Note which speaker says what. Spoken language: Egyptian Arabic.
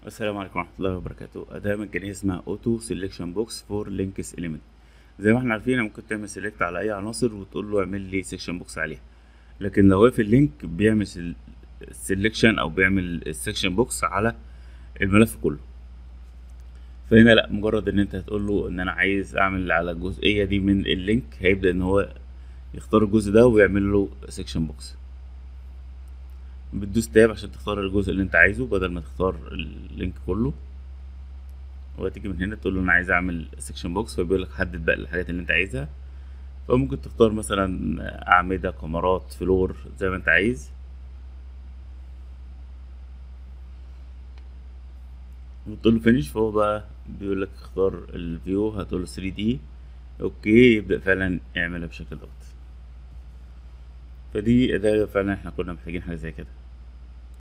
Speaker 1: السلام عليكم ورحمة الله وبركاته أداة مجانية اسمها أوتو سيلكشن بوكس فور لينكس إليمنت زي ما احنا عارفين ممكن تعمل سيلكت على أي عناصر وتقول له اعمل لي سيكشن بوكس عليها لكن لو واقف اللينك بيعمل سيلكشن أو بيعمل السيكشن بوكس على الملف كله فهنا لأ مجرد إن أنت هتقول له إن أنا عايز أعمل على الجزئية دي من اللينك هيبدأ إن هو يختار الجزء ده ويعمل له سيكشن بوكس بتدوس تاب عشان تختار الجزء اللي انت عايزه بدل ما تختار اللينك كله وهتيجي من هنا تقول له انا عايز اعمل سيكشن بوكس فبيقول لك حدد بقى الحاجات اللي انت عايزها فممكن تختار مثلا اعمده كاميرات فلور زي ما انت عايز وتقول له فينيش فهو بقى بيقول لك اختار الفيو هتقول له 3 دي اوكي يبدا فعلا يعملها بالشكل دوت فدي اداه فعلا احنا كنا محتاجين حاجه زي كده